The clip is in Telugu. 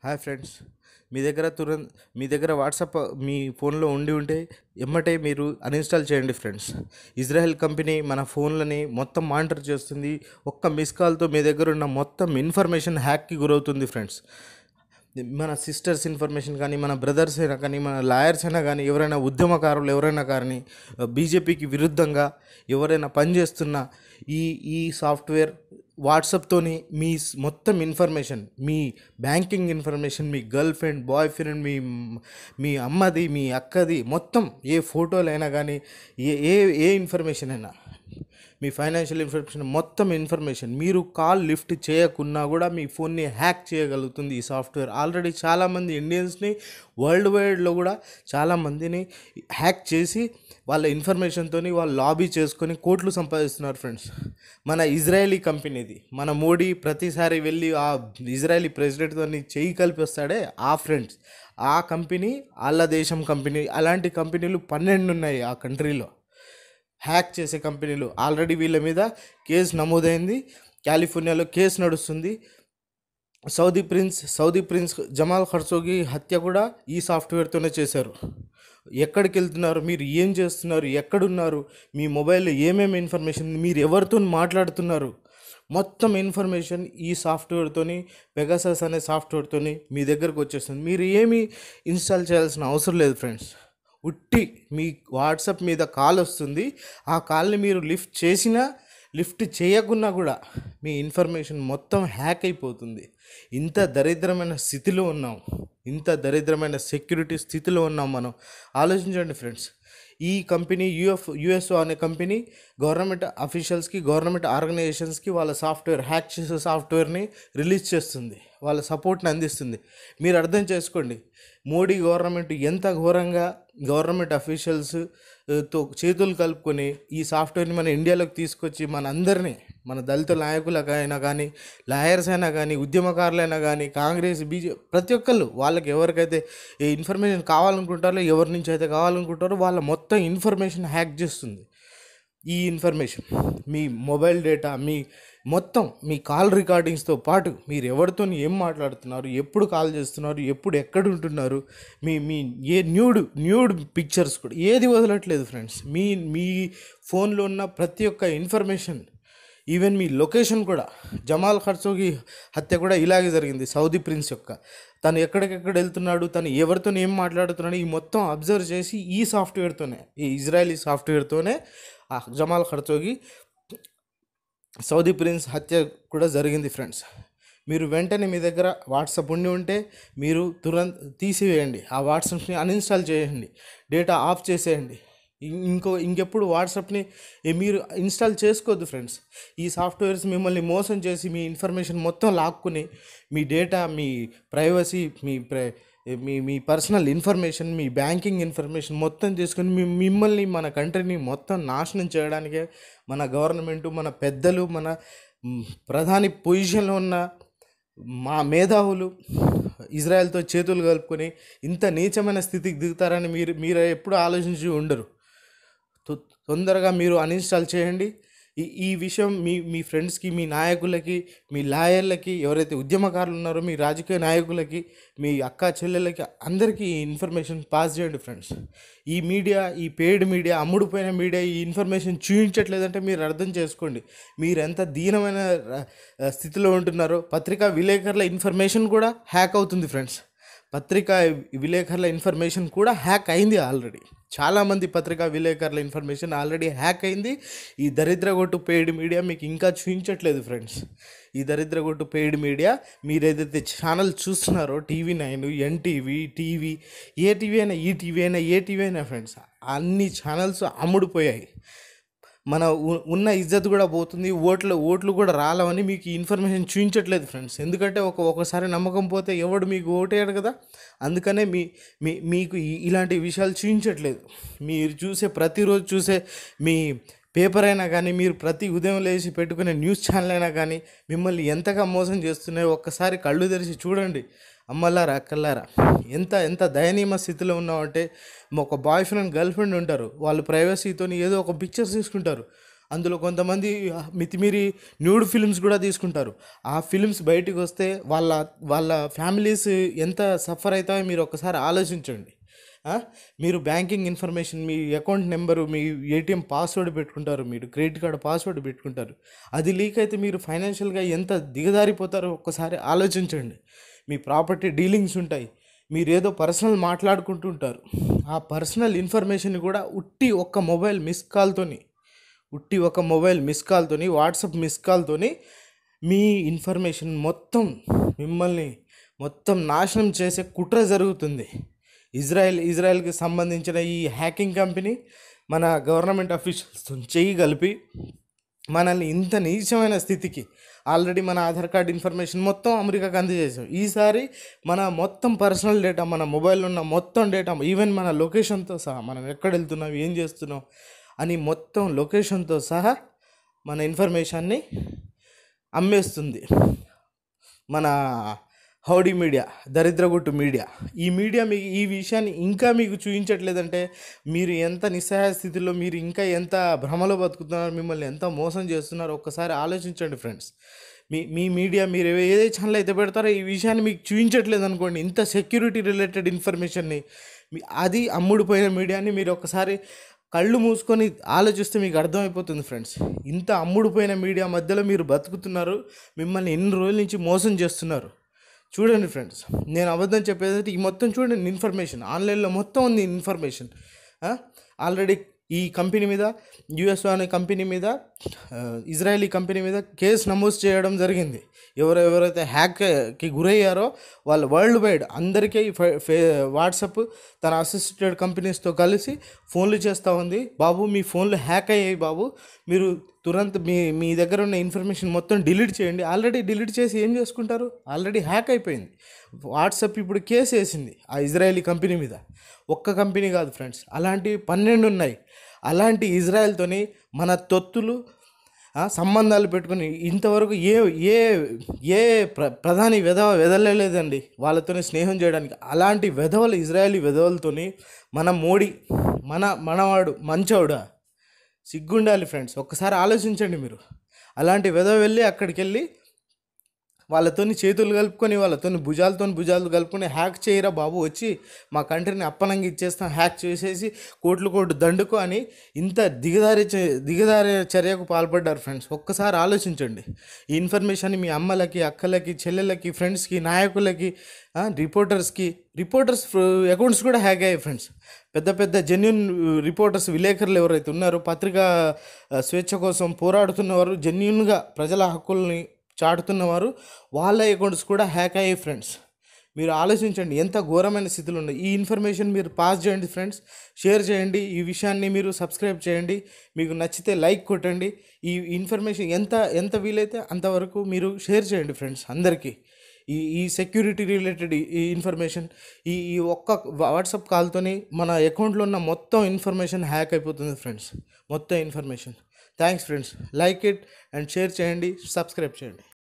హాయ్ ఫ్రెండ్స్ మీ దగ్గర తురంత్ మీ దగ్గర వాట్సాప్ మీ ఫోన్లో ఉండి ఉంటే ఎమ్మటే మీరు అన్ఇన్స్టాల్ చేయండి ఫ్రెండ్స్ ఇజ్రాయెల్ కంపెనీ మన ఫోన్లని మొత్తం మానిటర్ చేస్తుంది ఒక్క మిస్ కాల్తో మీ దగ్గర ఉన్న మొత్తం ఇన్ఫర్మేషన్ హ్యాక్కి గురవుతుంది ఫ్రెండ్స్ మన సిస్టర్స్ ఇన్ఫర్మేషన్ కానీ మన బ్రదర్స్ అయినా కానీ మన లాయర్స్ అయినా కానీ ఎవరైనా ఉద్యమకారులు ఎవరైనా కానీ బీజేపీకి విరుద్ధంగా ఎవరైనా పనిచేస్తున్న ఈ ఈ సాఫ్ట్వేర్ వాట్సాప్తోని మీ స్- మొత్తం ఇన్ఫర్మేషన్ మీ బ్యాంకింగ్ ఇన్ఫర్మేషన్ మీ గర్ల్ ఫ్రెండ్ బాయ్ ఫ్రెండ్ మీ మీ అమ్మది మీ అక్కది మొత్తం ఏ ఫోటోలైనా కానీ ఏ ఏ ఏ ఇన్ఫర్మేషన్ అయినా మీ ఫైనాన్షియల్ ఇన్ఫర్మేషన్ మొత్తం ఇన్ఫర్మేషన్ మీరు కాల్ లిఫ్ట్ చేయకున్నా కూడా మీ ఫోన్ని హ్యాక్ చేయగలుగుతుంది ఈ సాఫ్ట్వేర్ ఆల్రెడీ చాలామంది ఇండియన్స్ని వరల్డ్ వైడ్లో కూడా చాలామందిని హ్యాక్ చేసి వాళ్ళ ఇన్ఫర్మేషన్తో వాళ్ళు లాబీ చేసుకొని కోట్లు సంపాదిస్తున్నారు ఫ్రెండ్స్ మన ఇజ్రాయలీ కంపెనీది మన మోడీ ప్రతిసారి వెళ్ళి ఆ ఇజ్రాయలీ ప్రెసిడెంట్తో చెయ్యి కలిపిస్తాడే ఆ ఫ్రెండ్స్ ఆ కంపెనీ వాళ్ళ దేశం కంపెనీ అలాంటి కంపెనీలు పన్నెండు ఉన్నాయి ఆ కంట్రీలో హ్యాక్ చేసే కంపెనీలు ఆల్రెడీ వీళ్ళ మీద కేసు నమోదైంది కాలిఫోర్నియాలో కేసు నడుస్తుంది Saudi prince Saudi prince Jamal Khashoggi హత్య కూడా ఈ సాఫ్ట్వేర్తోనే చేశారు ఎక్కడికి వెళ్తున్నారు మీరు ఏం చేస్తున్నారు ఎక్కడున్నారు మీ మొబైల్లో ఏమేమి ఇన్ఫర్మేషన్ మీరు ఎవరితో మాట్లాడుతున్నారు మొత్తం ఇన్ఫర్మేషన్ ఈ సాఫ్ట్వేర్తోని పెగాసస్ అనే సాఫ్ట్వేర్తోని మీ దగ్గరకు వచ్చేస్తుంది మీరు ఏమీ ఇన్స్టాల్ చేయాల్సిన అవసరం లేదు ఫ్రెండ్స్ ఉట్టి మీ వాట్సాప్ మీద కాల్ వస్తుంది ఆ కాల్ని మీరు లిఫ్ట్ చేసినా లిఫ్ట్ చేయకున్నా కూడా మీ ఇన్ఫర్మేషన్ మొత్తం హ్యాక్ అయిపోతుంది ఇంత దరిద్రమైన స్థితిలో ఉన్నాం ఇంత దరిద్రమైన సెక్యూరిటీ స్థితిలో ఉన్నాం మనం ఆలోచించండి ఫ్రెండ్స్ ఈ కంపెనీ యుఎఫ్ యుఎస్ఓ అనే కంపెనీ గవర్నమెంట్ అఫీషియల్స్కి గవర్నమెంట్ ఆర్గనైజేషన్స్కి వాళ్ళ సాఫ్ట్వేర్ హ్యాక్ చేసే సాఫ్ట్వేర్ని రిలీజ్ చేస్తుంది వాళ్ళ సపోర్ట్ని అందిస్తుంది మీరు అర్థం చేసుకోండి మోడీ గవర్నమెంట్ ఎంత ఘోరంగా గవర్నమెంట్ అఫీషియల్స్ తో చేతులు కలుపుకొని ఈ సాఫ్ట్వేర్ని మన ఇండియాలోకి తీసుకొచ్చి మన అందరినీ మన దళిత నాయకులకైనా కానీ లాయర్స్ అయినా కానీ ఉద్యమకారులైనా కానీ కాంగ్రెస్ బీజే ప్రతి ఒక్కళ్ళు వాళ్ళకి ఎవరికైతే ఈ ఇన్ఫర్మేషన్ కావాలనుకుంటారో ఎవరి నుంచి అయితే కావాలనుకుంటారో వాళ్ళ మొత్తం ఇన్ఫర్మేషన్ హ్యాక్ చేస్తుంది ఈ ఇన్ఫర్మేషన్ మీ మొబైల్ డేటా మీ మొత్తం మీ కాల్ రికార్డింగ్స్తో పాటు మీరు ఎవరితో ఏం మాట్లాడుతున్నారు ఎప్పుడు కాల్ చేస్తున్నారు ఎప్పుడు ఎక్కడ ఉంటున్నారు మీ మీ ఏ న్యూడ్ న్యూడ్ పిక్చర్స్ కూడా ఏది వదలట్లేదు ఫ్రెండ్స్ మీ మీ ఫోన్లో ఉన్న ప్రతి ఒక్క ఇన్ఫర్మేషన్ ఈవెన్ మీ లొకేషన్ కూడా జమాల్ ఖర్చోగి హత్య కూడా ఇలాగే జరిగింది సౌదీ ప్రిన్స్ యొక్క తను ఎక్కడికెక్కడ వెళ్తున్నాడు తను ఎవరితో ఏం మాట్లాడుతున్నాడు ఈ మొత్తం అబ్జర్వ్ చేసి ఈ సాఫ్ట్వేర్తోనే ఈ ఇజ్రాయలీ సాఫ్ట్వేర్తోనే ఆ జమాల్ ఖర్చోగి సౌదీ ప్రిన్స్ హత్య కూడా జరిగింది ఫ్రెండ్స్ మీరు వెంటనే మీ దగ్గర వాట్సాప్ ఉండి ఉంటే మీరు తురంత్ తీసివేయండి ఆ వాట్సాప్ని అన్ఇన్స్టాల్ చేయండి డేటా ఆఫ్ చేసేయండి ఇం- ఇంకో ఇంకెప్పుడు వాట్సాప్ని ఏ మీరు ఇన్స్టాల్ చేసుకోవద్దు ఫ్రెండ్స్ ఈ సాఫ్ట్వేర్స్ మిమ్మల్ని మోసం చేసి మీ ఇన్ఫర్మేషన్ మొత్తం లాక్కుని మీ డేటా మీ ప్రైవసీ మీ ప్రై మీ మీ పర్సనల్ ఇన్ఫర్మేషన్ మీ బ్యాంకింగ్ ఇన్ఫర్మేషన్ మొత్తం తీసుకొని మీ మిమ్మల్ని మన కంట్రీని మొత్తం నాశనం చేయడానికే మన గవర్నమెంట్ మన పెద్దలు మన మ్, ప్రధాని పొజిషన్లో ఉన్న మా మేధావులు ఇజ్రాయెల్తో చేతులు కలుపుకొని ఇంత నీచమైన స్థితికి దిగుతారని మీరు మీరు ఎప్పుడు ఆలోచించి ఉండరు తొ- తొందరగా మీరు అన్ఇన్స్టాల్ చేయండి ఈ ఈ విషయం మీ మీ ఫ్రెండ్స్కి మీ నాయకులకి మీ లాయర్లకి ఎవరైతే ఉద్యమకారులు ఉన్నారో మీ రాజకీయ నాయకులకి మీ అక్క చెల్లెలకి అందరికీ ఈ ఇన్ఫర్మేషన్ పాస్ చేయండి ఫ్రెండ్స్ ఈ మీడియా ఈ పెయిడ్ మీడియా అమ్ముడుపోయిన మీడియా ఈ ఇన్ఫర్మేషన్ చూపించట్లేదంటే మీరు అర్థం చేసుకోండి మీరు ఎంత దీనమైన ర- స్థితిలో ఉంటున్నారో పత్రికా విలేకరుల ఇన్ఫర్మేషన్ కూడా హ్యాక్ అవుతుంది ఫ్రెండ్స్ పత్రికా విలేకరుల ఇన్ఫర్మేషన్ కూడా హ్యాక్ అయింది ఆల్రెడీ చాలామంది పత్రికా విలేకరుల ఇన్ఫర్మేషన్ ఆల్రెడీ హ్యాక్ అయింది ఈ దరిద్రగొట్టు పెయిడ్ మీడియా మీకు ఇంకా చూపించట్లేదు ఫ్రెండ్స్ ఈ దరిద్రగొట్టు పెయిడ్ మీడియా మీరు ఏదైతే ఛానల్ చూస్తున్నారో టీవీ నైన్ ఎన్టీవీ టీవీ ఏ టీవీ అయినా ఈ టీవీ అయినా ఏ టీవీ అయినా ఫ్రెండ్స్ అన్ని ఛానల్స్ అమ్ముడుపోయాయి మన ఉ- ఉన్న ఇజ్జత్ కూడా పోతుంది ఓట్లు ఓట్లు కూడా రాలవని మీకు ఈ ఇన్ఫర్మేషన్ చూపించట్లేదు ఫ్రెండ్స్ ఎందుకంటే ఒక ఒకసారి నమ్మకం పోతే ఎవడు మీకు ఓటేయడు కదా అందుకనే మీ మీ మీకు ఈ- ఇలాంటి విషయాలు చూపించట్లేదు మీరు చూసే ప్రతిరోజు చూసే మీ పేపర్ అయినా కానీ మీరు ప్రతి ఉదయం లేచి పెట్టుకునే న్యూస్ ఛానల్ అయినా కానీ మిమ్మల్ని ఎంతగా మోసం చేస్తున్నాయో ఒక్కసారి కళ్ళు తెరిచి చూడండి అమ్మలారా అక్కలారా ఎంత ఎంత దయనీయ స్థితిలో ఉన్నామంటే ఒక బాయ్ ఫ్రెండ్ గర్ల్ ఫ్రెండ్ ఉంటారు వాళ్ళు ప్రైవసీతో ఏదో ఒక పిక్చర్స్ తీసుకుంటారు అందులో కొంతమంది మితిమీరి న్యూడ్ ఫిల్మ్స్ కూడా తీసుకుంటారు ఆ ఫిల్మ్స్ బయటికి వస్తే వాళ్ళ వాళ్ళ ఫ్యామిలీస్ ఎంత సఫర్ అవుతాయో మీరు ఒకసారి ఆలోచించండి ఆ? మీరు బ్యాంకింగ్ ఇన్ఫర్మేషన్ మీ అకౌంట్ నెంబరు మీ ఏటీఎం పాస్వర్డ్ పెట్టుకుంటారు మీరు క్రెడిట్ కార్డ్ పాస్వర్డ్ పెట్టుకుంటారు అది లీక్ అయితే మీరు ఫైనాన్షియల్గా ఎంత దిగజారిపోతారో ఒక్కసారి ఆలోచించండి మీ ప్రాపర్టీ డీలింగ్స్ ఉంటాయి మీరు ఏదో పర్సనల్ మాట్లాడుకుంటుంటారు ఆ పర్సనల్ ఇన్ఫర్మేషన్ కూడా ఉట్టి ఒక్క మొబైల్ మిస్ కాల్తోని ఉట్టి ఒక మొబైల్ మిస్ కాల్తోని వాట్సాప్ మిస్ కాల్తోని మీ ఇన్ఫర్మేషన్ మొత్తం మిమ్మల్ని మొత్తం నాశనం చేసే కుట్ర జరుగుతుంది ఇజ్రాయెల్ ఇజ్రాయెల్కి సంబంధించిన ఈ హ్యాకింగ్ కంపెనీ మన గవర్నమెంట్ అఫీషియల్స్తో చెయ్యి కలిపి మనల్ని ఇంత నీచమైన స్థితికి ఆల్రెడీ మన ఆధార్ కార్డ్ ఇన్ఫర్మేషన్ మొత్తం అమెరికాకి అందజేసాం ఈసారి మన మొత్తం పర్సనల్ డేటా మన మొబైల్లో ఉన్న మొత్తం డేటా ఈవెన్ మన లొకేషన్తో సహా మనం ఎక్కడ వెళ్తున్నాం ఏం చేస్తున్నాం అని మొత్తం లొకేషన్తో సహా మన ఇన్ఫర్మేషన్ని అమ్మేస్తుంది మన హౌడీ మీడియా దరిద్రగుట్టు మీడియా ఈ మీడియా మీకు ఈ విషయాన్ని ఇంకా మీకు చూపించట్లేదంటే మీరు ఎంత నిస్సహాయ స్థితిలో మీరు ఇంకా ఎంత భ్రమలో బతుకుతున్నారో మిమ్మల్ని ఎంత మోసం చేస్తున్నారో ఒక్కసారి ఆలోచించండి ఫ్రెండ్స్ మీ మీ మీడియా మీరు ఏ ఛానల్ అయితే పెడతారో ఈ విషయాన్ని మీకు చూపించట్లేదు అనుకోండి ఇంత సెక్యూరిటీ రిలేటెడ్ ఇన్ఫర్మేషన్ని మీ- అది అమ్ముడుపోయిన మీడియాని మీరు ఒకసారి కళ్ళు మూసుకొని ఆలోచిస్తే మీకు అర్థమైపోతుంది ఫ్రెండ్స్ ఇంత అమ్ముడుపోయిన మీడియా మధ్యలో మీరు బతుకుతున్నారు మిమ్మల్ని ఎన్ని రోజుల నుంచి మోసం చేస్తున్నారు చూడండి ఫ్రెండ్స్ నేను అబద్ధం చెప్పేది ఈ మొత్తం చూడండి ఇన్ఫర్మేషన్ ఆన్లైన్లో మొత్తం ఉంది ఇన్ఫర్మేషన్ ఆల్రెడీ ఈ కంపెనీ మీద యుఎస్ అనే కంపెనీ మీద ఆ, ఇజ్రాయలీ కంపెనీ మీద కేసు నమోదు చేయడం జరిగింది ఎవరు ఎవరైతే హ్యాక్కి గురయ్యారో వాళ్ళు వరల్డ్ వైడ్ అందరికీ ఈ ఫే- ఫే వాట్సాప్ తన అసోసియేటెడ్ కంపెనీస్తో కలిసి ఫోన్లు చేస్తూ ఉంది బాబు మీ ఫోన్లు హ్యాక్ అయ్యాయి బాబు మీరు తురంత్ మీ మీ దగ్గర ఉన్న ఇన్ఫర్మేషన్ మొత్తం డిలీట్ చేయండి ఆల్రెడీ డిలీట్ చేసి ఏం చేసుకుంటారు ఆల్రెడీ హ్యాక్ అయిపోయింది వాట్సాప్ ఇప్పుడు కేసు వేసింది ఆ ఇజ్రాయలీ కంపెనీ మీద ఒక్క కంపెనీ కాదు ఫ్రెండ్స్ అలాంటివి పన్నెండు ఉన్నాయి అలాంటి ఇజ్రాయెల్తోని మన తొత్తులు ఆ, సంబంధాలు పెట్టుకుని ఇంతవరకు ఏ ఏ ఏ ప్ర ప్రధాని వెధవ వెదలలేదండి వాళ్ళతోని స్నేహం చేయడానికి అలాంటి వెధవలు ఇజ్రాయలీ వెధవలతోని మన మోడీ మన మనవాడు మంచోడా సిగ్గుండాలి ఫ్రెండ్స్ ఒక్కసారి ఆలోచించండి మీరు అలాంటి వెధవ వెళ్ళి అక్కడికి వెళ్ళి వాళ్ళతోని చేతులు కలుపుకొని వాళ్ళతోని భుజాలతో భుజాలు కలుపుకొని హ్యాక్ చేయరా బాబు వచ్చి మా కంట్రీని అప్పనంగా ఇచ్చేస్తాం హ్యాక్ చేసేసి కోట్లు కోట్లు దండుకో అని ఇంత దిగదారి చే- దిగదారి చర్యకు పాల్పడ్డారు ఫ్రెండ్స్ ఒక్కసారి ఆలోచించండి ఈ ఇన్ఫర్మేషన్ మీ అమ్మలకి అక్కలకి చెల్లెళ్ళకి ఫ్రెండ్స్కి నాయకులకి ఆ, రిపోర్టర్స్కి రిపోర్టర్స్ అకౌంట్స్ కూడా హ్యాక్ అయ్యాయి ఫ్రెండ్స్ పెద్ద పెద్ద జెన్యున్ రిపోర్టర్స్ విలేకరులు ఎవరైతే ఉన్నారో పత్రికా ఆ, స్వేచ్ఛ కోసం పోరాడుతున్నవారు జెన్యున్గా ప్రజల హక్కుల్ని చాటుతున్నవారు వాళ్ళ అకౌంట్స్ కూడా హ్యాక్ అయ్యాయి ఫ్రెండ్స్ మీరు ఆలోచించండి ఎంత ఘోరమైన స్థితిలో ఉన్నాయి ఈ ఇన్ఫర్మేషన్ మీరు పాస్ చేయండి ఫ్రెండ్స్ షేర్ చేయండి ఈ విషయాన్ని మీరు సబ్స్క్రైబ్ చేయండి మీకు నచ్చితే లైక్ కొట్టండి ఈ ఇన్ఫర్మేషన్ ఎంత ఎంత వీలైతే అంతవరకు మీరు షేర్ చేయండి ఫ్రెండ్స్ అందరికీ ఈ ఈ సెక్యూరిటీ రిలేటెడ్ ఈ ఇన్ఫర్మేషన్ ఈ ఈ ఒక్క వాట్సాప్ కాల్తోని మన అకౌంట్లో ఉన్న మొత్తం ఇన్ఫర్మేషన్ హ్యాక్ అయిపోతుంది ఫ్రెండ్స్ మొత్తం information thanks friends like it and share చేయండి సబ్స్క్రైబ్ చేయండి